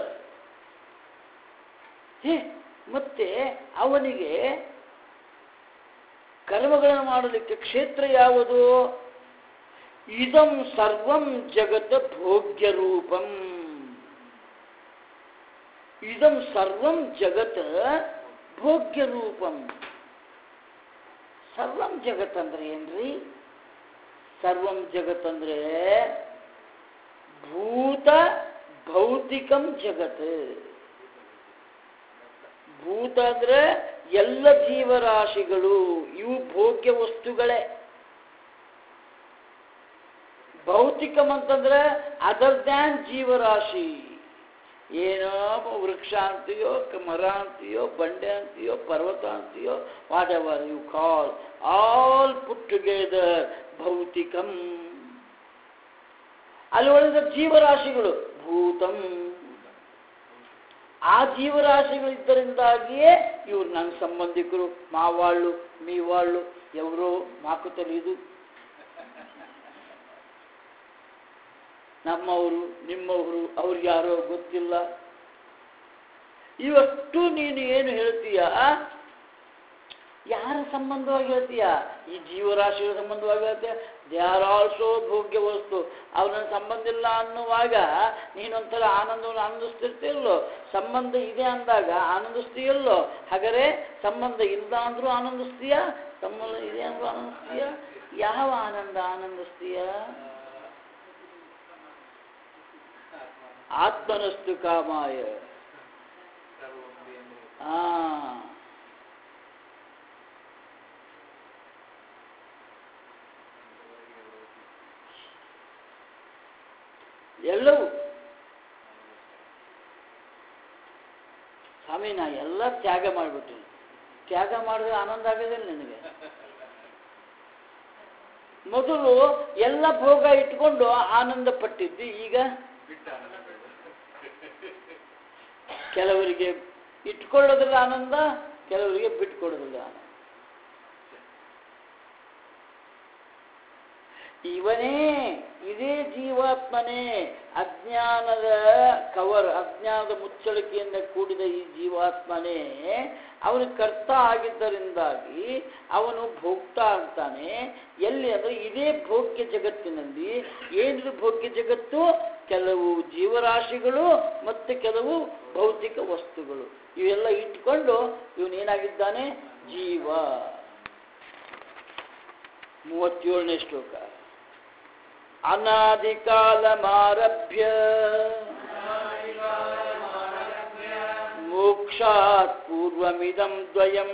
ಹೇ ಮತ್ತೆ ಅವನಿಗೆ ಕರ್ಮಗಳನ್ನು ಮಾಡಲಿಕ್ಕೆ ಕ್ಷೇತ್ರ ಯಾವುದು ಇದಂ ಸರ್ವಂ ಜಗತ್ ಭೋಗ್ಯ ರೂಪಂ ಇದಂ ಸರ್ವಂ ಜಗತ್ ಭೋಗ್ಯ ರೂಪಂ ಸರ್ವಂ ಜಗತ್ ಅಂದ್ರೆ ಏನ್ರಿ ಸರ್ವಂ ಜಗತ್ ಅಂದ್ರೆ ಭೂತ ಭೌತಿಕಂ ಜಗತ್ ಭೂತ ಅಂದ್ರೆ ಎಲ್ಲ ಜೀವರಾಶಿಗಳು ಇವು ಭೋಗ್ಯ ವಸ್ತುಗಳೇ ಭೌತಿಕಂ ಅಂತಂದ್ರೆ ಅದರ್ ದ್ಯಾನ್ ಜೀವರಾಶಿ ಏನೋ ವೃಕ್ಷ ಅಂತೀಯೋ ಕ- ಮರ ಅಂತೀಯೋ ಬಂಡೆ ಅಂತೀಯೋ ಪರ್ವತ ಅಂತೀಯೋ whatever you call all put together ಭೌತಿಕಂ ಅಲ್ಲಿ ಒಳಗೆ ಜೀವರಾಶಿಗಳು ಭೂತಂ ಆ ಜೀವರಾಶಿಗಳಿದ್ದರಿಂದಾಗಿಯೇ ಇವ್ರು ನನ್ನ ಸಂಬಂಧಿಕರು ಮಾವಾళ్ళు ಮೀವಾళ్ళు ఎవరో మాకు తెలీదు ನಮ್ಮವರು ನಿಮ್ಮವರು ಅವ್ರು ಯಾರೋ ಗೊತ್ತಿಲ್ಲ ಇವಷ್ಟು ನೀನು ಏನು ಹೇಳ್ತೀಯ ಯಾರ ಸಂಬಂಧವಾಗಿ ಹೇಳ್ತೀಯ ಈ ಜೀವರಾಶಿಗಳ ಸಂಬಂಧವಾಗಿ ಹೇಳ್ತೀಯ ದೇ ಆರ್ ಆಲ್ಸೋ ಭೋಗ್ಯ ವಸ್ತು ಅವ್ರ ನನ್ನ ಸಂಬಂಧ ಇಲ್ಲ ಅನ್ನುವಾಗ ನೀನೊಂಥರ ಆನಂದವನ್ನು ಆನಂದಿಸ್ತಿರ್ತಿಲ್ಲೋ ಸಂಬಂಧ ಇದೆ ಅಂದಾಗ ಆನಂದಿಸ್ತೀಯಲ್ಲೋ ಹಾಗಾದ್ರೆ ಸಂಬಂಧ ಇಲ್ಲ ಅಂದ್ರೂ ಆನಂದಿಸ್ತೀಯ ಸಂಬಂಧ ಇದೆ ಅಂದ್ರೂ ಆನಂದಿಸ್ತೀಯ ಯಾವ ಆನಂದ ಆನಂದಿಸ್ತೀಯ ಆತ್ಮನಸ್ತು ಕಾಮಾಯ ಆ ಎಲ್ಲವೂ ಸ್ವಾಮಿ ನಾ ಎಲ್ಲ ತ್ಯಾಗ ಮಾಡಿಬಿಟ್ಟಿನಿ ತ್ಯಾಗ ಮಾಡಿದ್ರೆ ಆನಂದ ಆಗೋದಿಲ್ಲ ನಿನಗೆ ಮೊದಲು ಎಲ್ಲ ಭೋಗ ಇಟ್ಕೊಂಡು ಆನಂದ ಪಟ್ಟಿದ್ದಿ ಈಗ ಕೆಲವರಿಗೆ ಇಟ್ಕೊಳ್ಳೋದ್ರಲ್ಲಿ ಆನಂದ ಕೆಲವರಿಗೆ ಬಿಟ್ಕೊಡೋದ್ರಲ್ಲಿ ಆನಂದ ಇವನೇ ಇದೇ ಜೀವಾತ್ಮನೇ ಅಜ್ಞಾನದ ಕವರ್ ಅಜ್ಞಾನದ ಮುಚ್ಚಳಿಕೆಯಿಂದ ಕೂಡಿದ ಈ ಜೀವಾತ್ಮನೇ ಅವನು ಕರ್ತ ಆಗಿದ್ದರಿಂದಾಗಿ ಅವನು ಭೋಗ್ತಾ ಆಗ್ತಾನೆ ಎಲ್ಲಿ ಅಂದರೆ ಇದೇ ಭೋಗ್ಯ ಜಗತ್ತಿನಲ್ಲಿ ಏನಿದು ಭೋಗ್ಯ ಜಗತ್ತು ಕೆಲವು ಜೀವರಾಶಿಗಳು ಮತ್ತು ಕೆಲವು ಭೌತಿಕ ವಸ್ತುಗಳು ಇವೆಲ್ಲ ಇಟ್ಕೊಂಡು ಇವನೇನಾಗಿದ್ದಾನೆ ಜೀವ ಮೂವತ್ತೇಳನೇ ಶ್ಲೋಕ ಅನಾದಿಕಾಲಮಾರಭ್ಯ ಮೋಕ್ಷಾತ್ ಪೂರ್ವಮಿದಂ ದ್ವಯಂ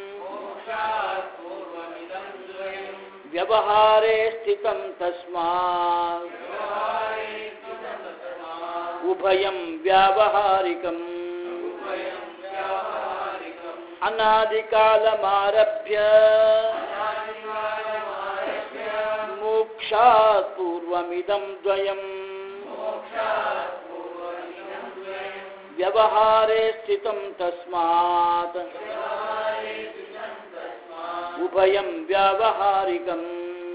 ವ್ಯವಹಾರೇ ಸ್ಥಿತಂ ತಸ್ಮಾತ್ ಉಭಯಂ ವ್ಯಾವಹಾರಿಕಂ ಅನಾದಿಕಾಲಮಾರಭ್ಯ ಮೋಕ್ಷಾತ್ ಪೂರ್ವಮಿದಂ ದ್ವಯಂ ವ್ಯವಹಾರೇ ಸ್ಥಿತಂ ತಸ್ಮಾತ್ ಉಭಯಂ ವ್ಯಾವಹಾರಿಕಂ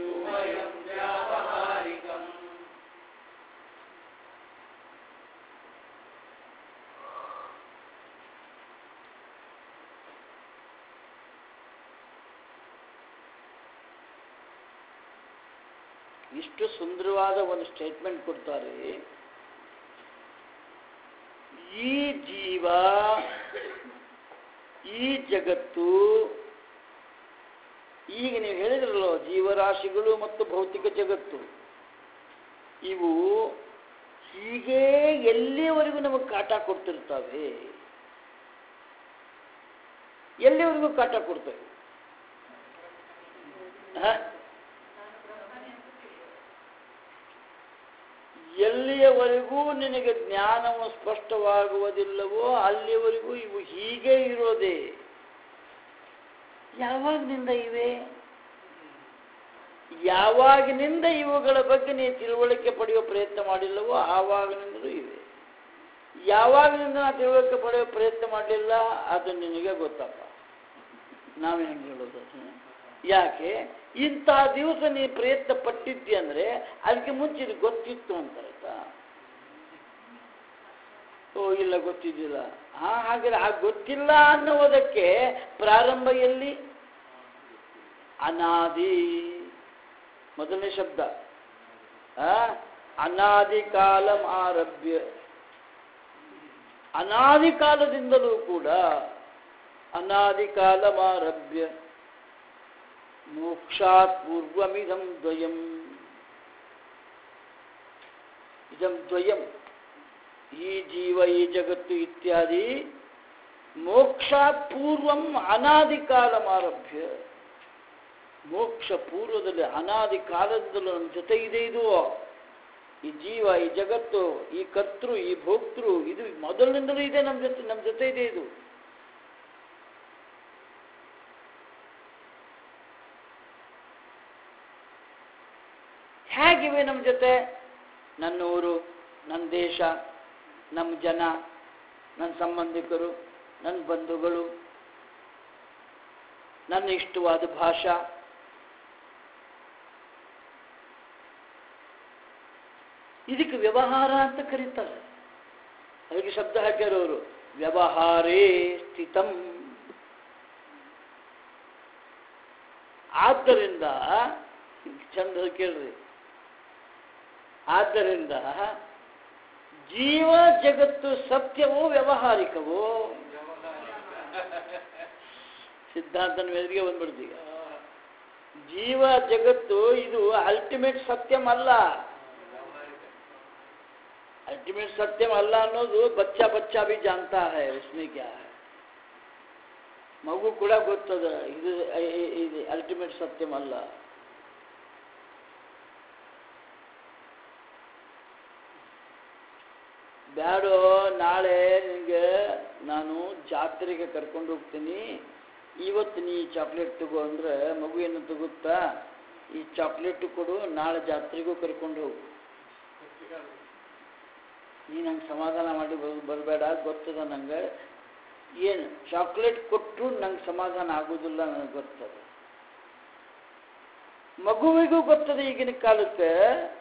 ಇಷ್ಟು ಸುಂದರವಾದ ಒಂದು ಸ್ಟೇಟ್ಮೆಂಟ್ ಕೊಡ್ತಾರೆ ಈ ಜೀವ ಈ ಜಗತ್ತು ಈಗ ನೀವು ಹೇಳಿದ್ರಲ್ಲೋ ಜೀವರಾಶಿಗಳು ಮತ್ತು ಭೌತಿಕ ಜಗತ್ತು ಇವು ಹೀಗೆ ಎಲ್ಲಿಯವರೆಗೂ ನಮಗೆ ಕಾಟ ಕೊಡ್ತಿರ್ತವೆ ಎಲ್ಲಿವರೆಗೂ ಕಾಟ ಕೊಡ್ತವೆ ಹ? ಎಲ್ಲಿಯವರೆಗೂ ನಿನಗೆ ಜ್ಞಾನವು ಸ್ಪಷ್ಟವಾಗುವುದಿಲ್ಲವೋ ಅಲ್ಲಿಯವರೆಗೂ ಇವು ಹೀಗೆ ಇರೋದೇ ಯಾವಾಗಿನಿಂದ ಇವೆ ಯಾವಾಗಿನಿಂದ ಇವುಗಳ ಬಗ್ಗೆ ನೀವು ತಿಳುವಳಿಕೆ ಪಡೆಯುವ ಪ್ರಯತ್ನ ಮಾಡಿಲ್ಲವೋ ಆವಾಗಿನಿಂದಲೂ ಇವೆ ಯಾವಾಗಿನಿಂದ ನಾವು ತಿಳುವಳಿಕೆ ಪಡೆಯುವ ಪ್ರಯತ್ನ ಮಾಡಲಿಲ್ಲ ಅದು ನಿನಗೆ ಗೊತ್ತಪ್ಪ ನಾವೇ ಹೆಂಗೆ ಹೇಳೋದು ಅದನ್ನ? ಯಾಕೆ ಇಂಥ ದಿವಸ ನೀ ಪ್ರಯತ್ನ ಪಟ್ಟಿದ್ದಿ ಅಂದ್ರೆ ಅದಕ್ಕೆ ಮುಂಚೆ ಇದು ಗೊತ್ತಿತ್ತು ಅಂತ ಆಯ್ತಾ ಓ ಇಲ್ಲ ಗೊತ್ತಿದ್ದಿಲ್ಲ ಹಾ ಹಾಗಾದ್ರೆ ಆ ಗೊತ್ತಿಲ್ಲ ಅನ್ನುವುದಕ್ಕೆ ಪ್ರಾರಂಭ ಎಲ್ಲಿ ಅನಾದಿ ಮೊದಲನೇ ಶಬ್ದ ಆ? ಅನಾದಿ ಕಾಲಂ ಆರಭ್ಯ ಅನಾದಿ ಕಾಲದಿಂದಲೂ ಕೂಡ ಅನಾದಿ ಕಾಲಮಾರಭ್ಯ ಮೋಕ್ಷಾತ್ ಪೂರ್ವಮಿದಂ ದ್ವಯಂ ಇದಂ ದ್ವಯಂ ಈ ಜೀವ ಈ ಜಗತ್ತು ಇತ್ಯಾದಿ ಮೋಕ್ಷಾತ್ ಪೂರ್ವಂ ಅನಾದಿ ಕಾಲಮಾರಭ್ಯ ಮೋಕ್ಷ ಪೂರ್ವದಲ್ಲಿ ಅನಾದಿ ಕಾಲದಿಂದಲೂ ನಮ್ಮ ಜೊತೆ ಇದೆ ಇದು ಈ ಜೀವ ಈ ಜಗತ್ತು ಈ ಕರ್ತೃ ಈ ಭೋಕ್ತೃ ಇದು ಮೊದಲಿನಿಂದಲೂ ಇದೆ ನಮ್ಮ ಜೊತೆ ನಮ್ಮ ಜೊತೆ ಇದೆ ಇದು ಹೇಗಿವೆ ನಮ್ಮ ಜೊತೆ ನನ್ನ ಊರು ನನ್ನ ದೇಶ ನಮ್ಮ ಜನ ನನ್ನ ಸಂಬಂಧಿಕರು ನನ್ನ ಬಂಧುಗಳು ನನ್ನ ಇಷ್ಟವಾದ ಭಾಷಾ ಇದಕ್ಕೆ ವ್ಯವಹಾರ ಅಂತ ಕರೀತಾರೆ ಅದಕ್ಕೆ ಶಬ್ದ ಹಾಕ್ಯಾರವರು ವ್ಯವಹಾರೇ ಸ್ಥಿತಂ ಆದ್ದರಿಂದ ಚಂದ ಕೇಳ್ರಿ ಆದ್ದರಿಂದ ಜೀವ ಜಗತ್ತು ಸತ್ಯವೋ ವ್ಯವಹಾರಿಕವೋ ಸಿದ್ಧಾಂತನ ಮೆದುರಿಗೆ ಬಂದ್ಬಿಡ್ತೀಗ ಜೀವ ಜಗತ್ತು ಇದು ಅಲ್ಟಿಮೇಟ್ ಸತ್ಯಂ ಅಲ್ಲ अल्टीमेट सत्यम अल्लाह ಅನ್ನೋದು ಬಚ್ಚಾ ಬಚ್ಚಾ भी जानता है उसमें क्या है ಮಗು ಕೂಡ ಗೊತ್ತದ ಇದು ಇದು ಅಲ್ಟಿಮೇಟ್ ಸತ್ಯಂ ಅಲ್ಲ ಬ್ಯಾಡೋ ನಾಳೆ ನಿನಗೆ ನಾನು ಜಾತ್ರೆಗೆ ಕರ್ಕೊಂಡು ಹೋಗ್ತೀನಿ ಇವತ್ತು ನೀ ಚಾಕ್ಲೇಟ್ ತಗೋ ಅಂದ್ರೆ ಮಗು ಏನು ತಗುತ್ತಾ ಈ ಚಾಕ್ಲೇಟ್ ಕೊಡು ನಾಳೆ ಜಾತ್ರೆಗೂ ಕರ್ಕೊಂಡು ಹೋಗು ನೀ ನಂಗೆ ಸಮಾಧಾನ ಮಾಡಿ ಬರಬೇಡ ಗೊತ್ತದ ನಂಗೆ ಏನು ಚಾಕ್ಲೇಟ್ ಕೊಟ್ಟರು ನಂಗೆ ಸಮಾಧಾನ ಆಗೋದಿಲ್ಲ ನನಗೆ ಗೊತ್ತದ ಮಗುವಿಗೂ ಗೊತ್ತದ ಈಗಿನ ಕಾಲಕ್ಕೆ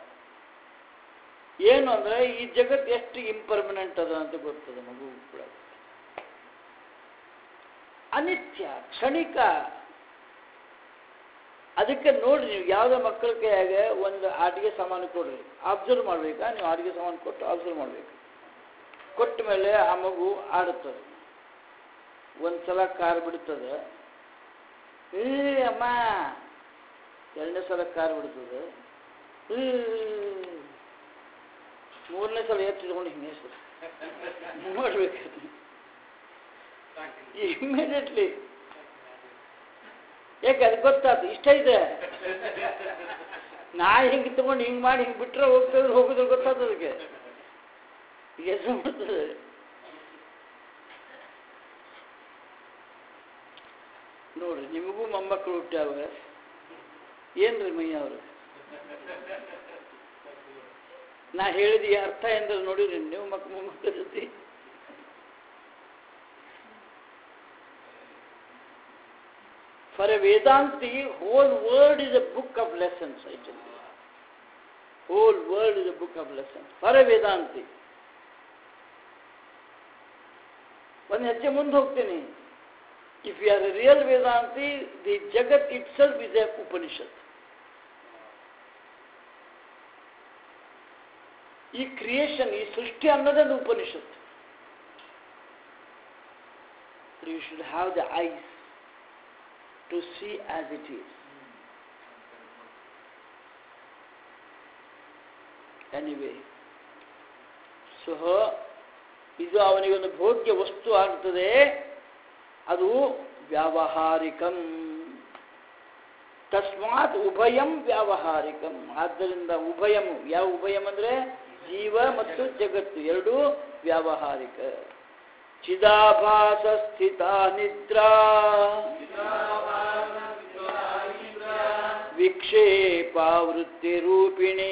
ಏನು ಅಂದ್ರೆ ಈ ಜಗತ್ತು ಎಷ್ಟು ಇಂಪರ್ಮನೆಂಟ್ ಅದ ಅಂತ ಗೊತ್ತದ ಮಗು ಕೂಡ ಅನಿತ್ಯ ಕ್ಷಣಿಕ ಅದಕ್ಕೆ ನೋಡ್ರಿ ನೀವು ಯಾವುದೇ ಮಕ್ಕಳ ಕೈಯಾಗ ಒಂದು ಆಟಿಗೆ ಸಾಮಾನು ಕೊಡ್ರಿ ಅಬ್ಸರ್ವ್ ಮಾಡ್ಬೇಕಾ ನೀವು ಆಟಿಗೆ ಸಾಮಾನು ಕೊಟ್ಟು ಅಬ್ಸರ್ವ್ ಮಾಡ್ಬೇಕು ಕೊಟ್ಟ ಮೇಲೆ ಆ ಮಗು ಆಡುತ್ತದೆ ಒಂದ್ಸಲ ಕಾರ್ ಬಿಡ್ತದೆ ಏ ಅಮ್ಮ ಎರಡನೇ ಸಲ ಕಾರ್ ಬಿಡ್ತದೆ ಏ, ಮೂರನೇ ಸಲ ಎತ್ತಿಟ್ಕೊಂಡು ಹಿಂಗೆ ಹೆಸರು ನೋಡ್ಬೇಕು ಇಮ್ಮಿಡಿಯೇಟ್ಲಿ ಯಾಕೆ ಅದು ಗೊತ್ತಾಯ್ತು ಇಷ್ಟ ಇದೆ ನಾ ಹಿಂಗೆ ತಗೊಂಡು ಹಿಂಗೆ ಮಾಡಿ ಹಿಂಗೆ ಬಿಟ್ರೆ ಹೋಗ್ತದ್ರೆ ಹೋಗಿದ್ರೆ ಗೊತ್ತಾಯ್ತು ಅದಕ್ಕೆ ಎಷ್ಟು ಮಾಡ್ತದೆ ನೋಡ್ರಿ ನಿಮಗೂ ಮೊಮ್ಮಕ್ಕಳು ಹುಟ್ಟ್ಯಾವ ಏನ್ರಿ ಮಯ್ಯ ಅವರು ನಾ ಹೇಳಿದ ಈ ಅರ್ಥ ಎಂದ್ರೆ ನೋಡಿರಿ ನೀವು ಮಕ್ಕ ಮೊಮ್ಮಕ್ಕಳ ಜೊತೆ For a Vedanti, whole world is a book of lessons, I tell you. Whole world is a book of lessons. For a Vedanti. ಒಂದು ಹೆಜ್ಜೆ ಮುಂದೆ ಹೋಗ್ತೀನಿ if you are a real ವೇದಾಂತಿ ದಿ ಜಗತ್ itself is a Upanishad ಈ ಕ್ರಿಯೇಷನ್ ಈ ಸೃಷ್ಟಿ ಅನ್ನೋದೇ ಒಂದು Upanishad you should have the eyes to see as it is. Anyway, so ಇದು ಅವನಿಗೊಂದು ಭೋಗ್ಯ ವಸ್ತು ಆಗ್ತದೆ ಅದು ವ್ಯಾವಹಾರಿಕಂ ತಸ್ಮಾತ್ ಉಭಯಂ ವ್ಯಾವಹಾರಿಕಂ ಆದ್ದರಿಂದ ಉಭಯಂ ಯಾವ ಉಭಯಂ ಅಂದ್ರೆ ಜೀವ ಮತ್ತು ಜಗತ್ತು ಎರಡೂ ವ್ಯಾವಹಾರಿಕ ಚಿದಾಭಾಸ ಸ್ಥಿತ ನಿದ್ರಾ ವಿಕ್ಷೇಪಾವೃತ್ತಿರೂಪಿಣಿ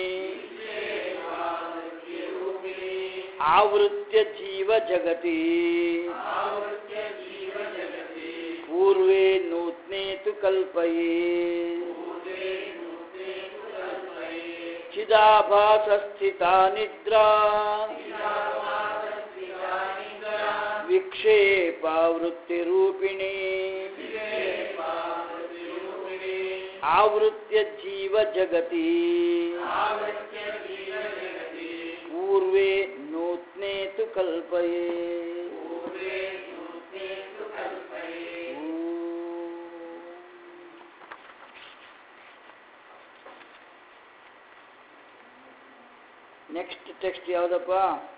ಆವೃತ್ಯ ಜೀವ ಜಗತಿ ಪೂರ್ವೇ ನೂತ್ನೇ ತು ಕಲ್ಪಯೇ ಚಿದಾಭಾಸ ಸ್ಥಿತ ನಿದ್ರಾ ವಿಕ್ಷೇಪಾವೃತ್ತಿರೂಪಿಣಿ ಆವೃತ್ಯ ಜೀವ ಜಗತಿ ಪೂರ್ವೇ ನೂತ್ನೇ ತು ಕಲ್ಪಯೇ ನೆಕ್ಸ್ಟ್ ಟೆಕ್ಸ್ಟ್ ಯಾವುದಪ್ಪ